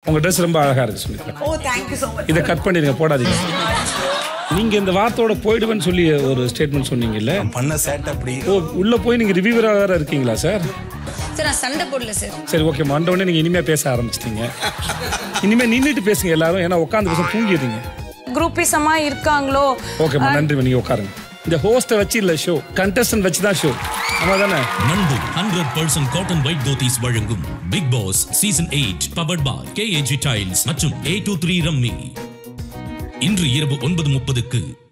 உங்க ட்ரெஸ் ரொம்ப அழகா இருக்கு Sumithra oh thank you so much இதை கட் பண்ணிடுங்க போடாதீங்க நீங்க இந்த வார்த்தையோட போயிடுவேன்னு சொல்லி ஒரு ஸ்டேட்மெண்ட் சொன்னீங்கல்ல பண்ண சேட் அப்படி ஓ உள்ள போய் நீங்க ரிவ்யூவரா வேற இருக்கீங்களா சார் சார் நான் சண்டை போடல சார் சரி ஓகே உடனே நீங்க இனிமே பேச ஆரம்பிச்சிட்டீங்க இனிமே நின்றுட்டு பேசுங்க எல்லாரும் ஏன்னா உட்காந்து பேச தூங்கிடுங்க குரூப்பிசமா இருக்காங்களோ ஓகேம்மா நன்றி நீங்க உட்காருங்க இந்த ஹோஸ்ட்டை வச்சு இல்ல ஷோ கண்டஸ்டன்ட் வச்சு தான் ஷோ ஆமா தானே Nandu hundred percent cotton white dhotis வழங்கும் Bigg Boss season eight powered by KAG tiles மற்றும் ஏ டூ த்ரீ ரம்மி இன்று இரவு ஒன்பது முப்பதுக்கு